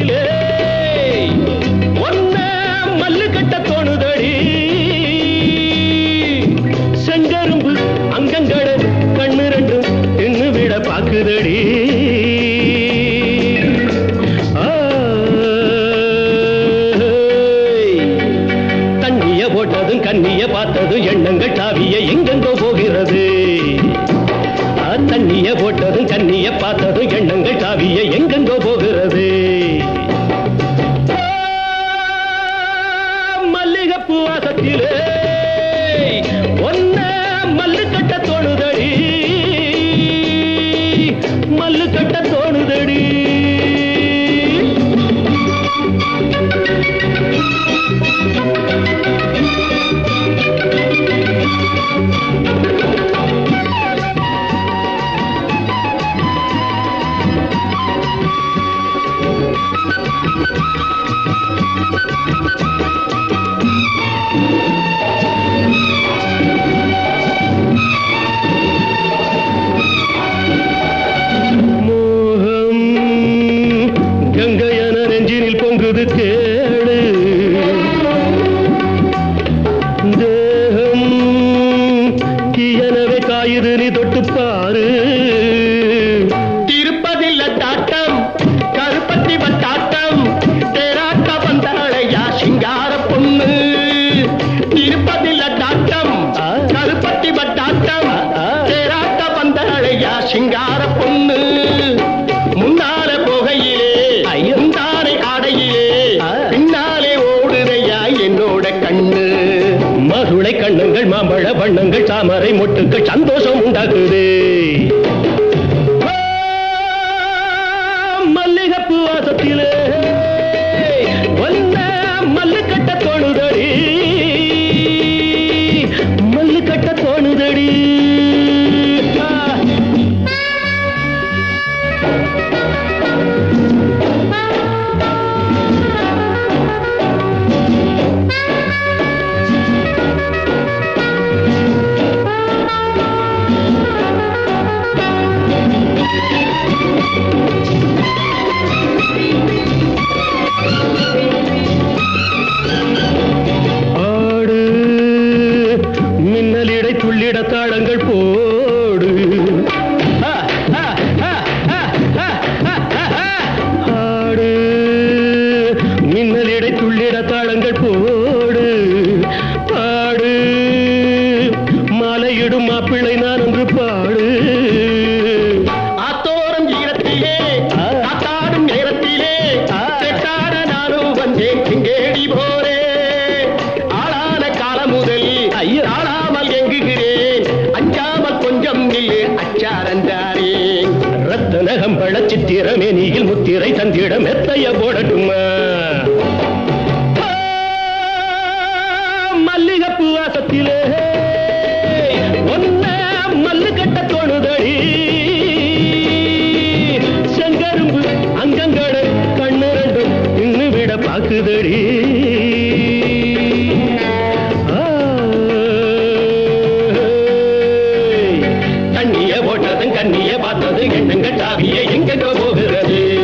வாசத்திலே ஒன்ன மல்லு கட்ட தோணுதடி செங்கரும்பு அங்கங்கட கண்ணு ரெண்டும் தின்னு விட பாக்குதடி ஆய். தண்ணிய போட்டதும் கண்ணிய பார்த்ததும் எண்ணங்கள் தாவிய எங்கெங்கோ போகிறது ஆ, தண்ணிய போட்டதும் கண்ணிய பார்த்ததும் எண்ணங்கள் தாவிய எங்கெங்கோ போகிறது ஆ, மல்லிகைப்பூ வாசத்திலே ஒன்ன மல்லு கட்ட தோணுதடி மல்லு கட்ட தோணுதடி மோகம் கங்கையன நெஞ்சினில் பொங்குது கேளு தேகம் தீயனவே காயுது நீ தொட்டு பாரு திருப்பதில்ல தாட்டம் கருப்பத்தி வட்டாட்டம் தேராட்ட வந்தாளையா சிங்கார பொண்ணு திருப்பதில்ல தாட்டம் ஆ. கருப்பத்தி வட்டாட்டம் ஆ. தேராட்ட வந்தாளையா சிங்கார பொண்ணு முன்னால போகையிலே ஐயோ. முந்தானை ஆடையிலே ஆ. பின்னாலே ஓடுதையா என்னோட கண்ணு மதுளை கண்ணங்கள் மாம்பழ வண்ணங்கள் தாமரை மொட்டுக்கள் சந்தோஷம் உண்டாக்குது மல்லிகைப்பூ வாசத்திலே ஒன்ன மல்லு கட்ட தோணுதடி மல்லு கட்ட தோணுதடி ஆ. ஆடு மின்னலிடை துள்ளிட தாளங்கள் போடு ஆ, ஆ, ஆ, ஆ, ஆ, ஆ, ஆ, ஆ. ஆடு மின்னலிடை துள்ளிட தாளங்கள் போடு பாடு மாலையிடும் மாப்பிள்ளை நான் என்று பாடு ஆத்தோரம் ஈரத்திலே ஆ. காத்தாடும் நேரத்திலே ஆ. செட்டாட நானும் வந்தேன் சிங்கேடி போரே ஆளான காலம் முதல் ஐயோ. ஆளாமல் எங்குகிறேன் அஞ்சாமல் கொஞ்சம் நில்லு அச்சாரந்தாரே ரத்தன கம்பள சித்திரமே நீயில் முத்திரை தந்திட மெத்தைய போடட்டுமா ஆ, மல்லிகைப்பூ வாசத்திலே ஒன்ன மல்லு கட்ட தோணுதடி செங்கரும்பு அங்கங்கட கண்ணு ரெண்டும் இன்னு விட பாக்குதடி ஆ, தண்ணிய போட்டதும் கண்ணிய பார்த்தது எண்ணங்கள் தாவிய எங்கெங்க போகிறது